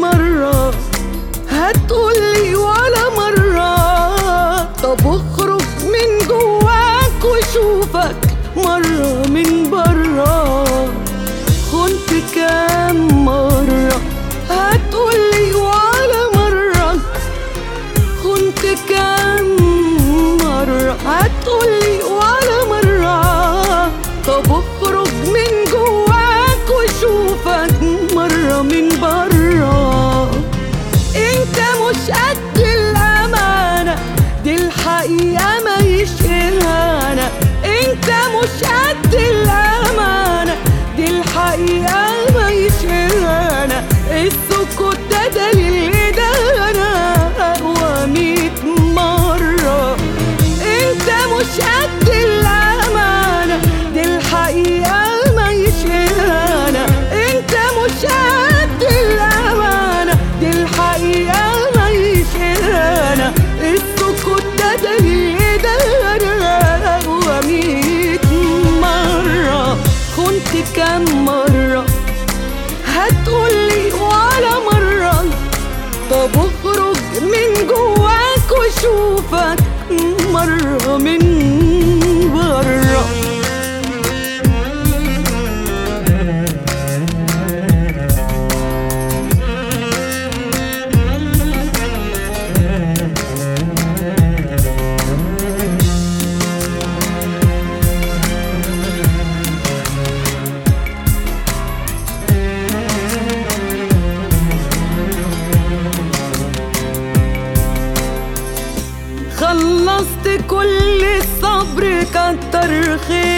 مرة هتقولي ولا مرة طب اخرج من جواك وشوفك مرة من برا خنت كام مرة هتقولي ولا مرة خنت كام مرة هتقولي ولا مرة طب اخرج من جواك وشوفك مرة من برا انت مش قد الامانة دي الحقيقة ما يشهرهانا انت مش قد الامانة دي الحقيقة ما يشهرهانا السكوت ده دليل انا اقوى ميت مرة انت مش قد الامانة دي الحقيقة ما يشهرهانا انت مش قد الامانة دي الحقيقة ما يشهرهانا السكوت ده دليل انا اقوى ميت مرة خنت كام مرة هتقولي ولا مرة طب اخرج من جواك وشوفك مرة من برا خلصت كل الصبر كتر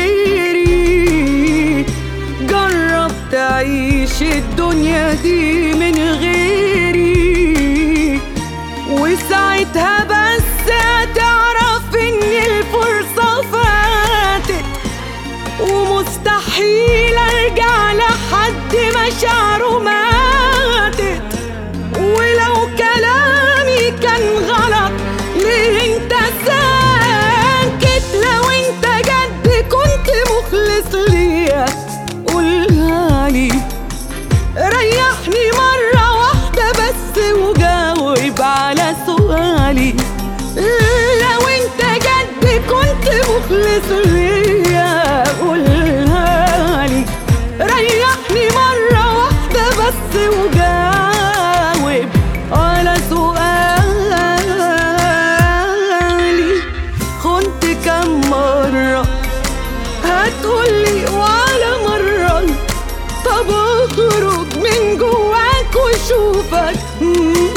خيري جرب تعيش الدنيا دي من غيري وساعتها بس هتعرف ان الفرصة فاتت ومستحيل ارجع لحد مشاعره ماتت ولو كلامي كان غلط ليه انت ساكت لو انت جد كنت مخلص ليا قولها لي ريحني مرة واحدة بس وجاوب على سؤالي لو انت جد كنت مخلص ليا قولها لي ريحني مرة واحدة بس وجاوب على سؤالي خنت كم مرة هتقولي ولا مرة طب اخرج من جواك وشوفك